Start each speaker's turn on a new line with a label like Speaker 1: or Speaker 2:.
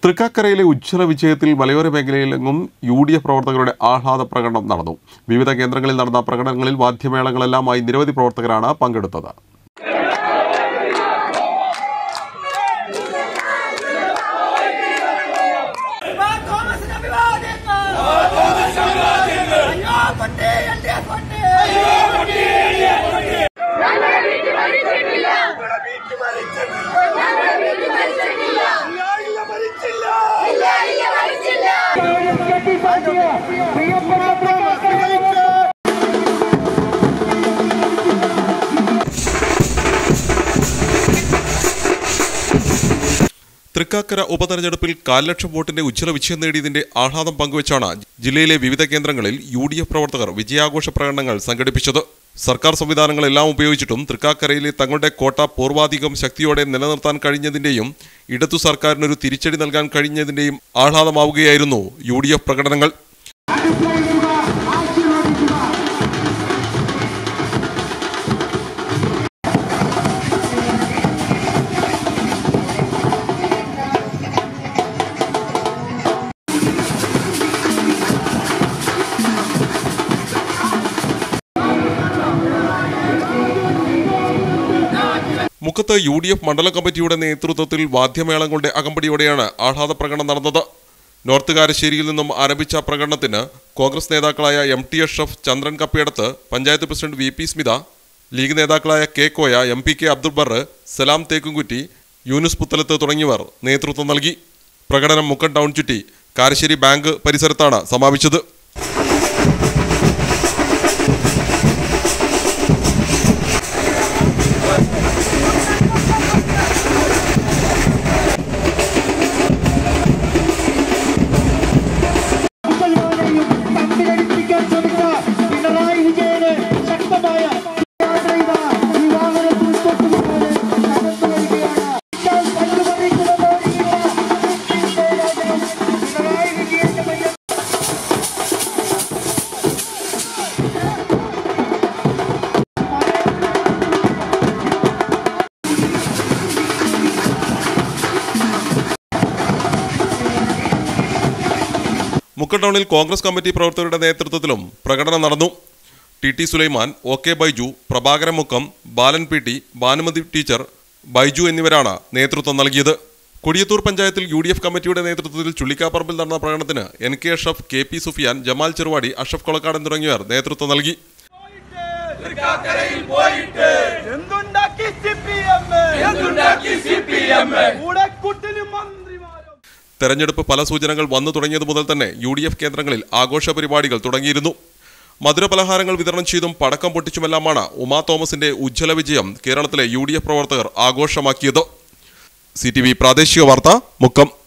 Speaker 1: തൃക്കാക്കരയിലെ ഉജ്ജ്വല വിജയത്തിൽ മലയോര മേഖലയിലെങ്ങും U D F പ്രവർത്തകരുടെ ആഹ്ലാദ പ്രകടനം നടന്നു വിവിധ കേന്ദ്രങ്ങളിൽ നടന്ന പ്രകടനങ്ങളിൽ വാദ്യമേളങ്ങളെല്ലാമായി നിരവധി പ്രവർത്തകരാണ് പങ്കെടുത്തത്
Speaker 2: തോമസിന് അഭിവാദ്യങ്ങൾ അയ്യോ പൊട്ടി എൽഡിഎഫ് പൊട്ടി
Speaker 3: ഞങ്ങളെ വീട്ടിൽ മരിച്ചിട്ടില്ല ഞങ്ങളെ വീട്ടിൽ മരിച്ചിട്ടില്ല ഇല്ല ഇല്ല മരിച്ചില്ല
Speaker 1: തൃക്കാക്കര ഉപതെരഞ്ഞെടുപ്പിൽ കാൽ ലക്ഷം വോട്ടിന്റെ ഉജ്ജ്വല വിജയം നേടിയതിന്റെ ആഹ്ലാദം പങ്കുവച്ചാണ് ജില്ലയിലെ വിവിധ കേന്ദ്രങ്ങളിൽ യു ഡി എഫ് പ്രവർത്തകർ വിജയാഘോഷ പ്രകടനങ്ങൾ സംഘടിപ്പിച്ചത് സർക്കാർ സംവിധാനങ്ങളെല്ലാം ഉപയോഗിച്ചിട്ടും തൃക്കാക്കരയിലെ തങ്ങളുടെ കോട്ട പൂർവാധികം ശക്തിയോടെ നിലനിർത്താൻ കഴിഞ്ഞതിന്റെയും ഇടതു സർക്കാരിനൊരു തിരിച്ചടി നൽകാൻ കഴിഞ്ഞതിന്റെയും ആഹ്ലാദമാവുകയായിരുന്നു യു ഡി എഫ് പ്രകടനങ്ങൾ മുക്കത്ത് യു ഡി എഫ് മണ്ഡലം കമ്മിറ്റിയുടെ നേതൃത്വത്തിൽ വാദ്യമേളങ്ങളുടെ അകമ്പടിയോടെയാണ് ആഹ്ലാദ പ്രകടനം നടന്നത് നോർത്ത് കാരശ്ശേരിയിൽ നിന്നും ആരംഭിച്ച പ്രകടനത്തിന് കോൺഗ്രസ് നേതാക്കളായ M T Ashraf Chandran Kappayadath panchayat president V P Smitha League നേതാക്കളായ K Koya M P K Abdul ബർ സലാം തേക്കുംകുറ്റി യൂനുസ് പുത്തലത്ത് തുടങ്ങിയവർ നേതൃത്വം നൽകി പ്രകടനം മുക്കം ടൗൺ ചുറ്റി കാരശ്ശേരി ബാങ്ക് പരിസരത്താണ് സമാപിച്ചത്
Speaker 4: മുസൽമാനെയും തമ്മിലടിപ്പിക്കാൻ ശ്രമിച്ച പിണറായി വിജയന് ശക്തമായ യാത്രയിതാ ഈ വാഹനത്തിൽ തൊട്ടുപോലെ കടന്നു വരികയാണ്. ഇറ്റാൽ കണ്ടുപറിക്കുന്ന പിണറായി വിജയന്റെ മയ്യ
Speaker 1: മുക്കം ടൗണിൽ കോൺഗ്രസ് കമ്മിറ്റി പ്രവർത്തകരുടെ നേതൃത്വത്തിലും പ്രകടനം നടന്നു T T Sulaiman O K Baiju Prabhakaran Mukkam Balan P T Bhanumathi teacher Baiju എന്നിവരാണ് നേതൃത്വം നൽകിയത് കൊടിയത്തൂർ പഞ്ചായത്തിൽ യു ഡി എഫ് കമ്മിറ്റിയുടെ നേതൃത്വത്തിൽ ചുള്ളിക്കാപ്പറമ്പിൽ നടന്ന പ്രകടനത്തിന് N K Ashraf K P Sufiyan Jamal Cheruvadi Ashraf Kolakkadan തുടങ്ങിയവർ നേതൃത്വം നൽകി
Speaker 2: എന്തുണ്ടാക്കി സി പി എം എന്തുണ്ടാക്കി സി പി എം കൂടെ കുട്ടിനും മന്ത്രിമാരും
Speaker 1: തെരഞ്ഞെടുപ്പ് പല സൂചനകൾ വന്നു തുടങ്ങിയത് മുതൽ തന്നെ യു ഡി എഫ് കേന്ദ്രങ്ങളിൽ ആഘോഷ പരിപാടികൾ തുടങ്ങിയിരുന്നു മധുരപലഹാരങ്ങൾ വിതരണം ചെയ്തും പടക്കം പൊട്ടിച്ചുമെല്ലാമാണ് ഉമാ തോമസിന്റെ ഉജ്ജ്വല വിജയം കേരളത്തിലെ യു പ്രവർത്തകർ ആഘോഷമാക്കിയത് സി പ്രാദേശിക വാർത്ത മുക്കം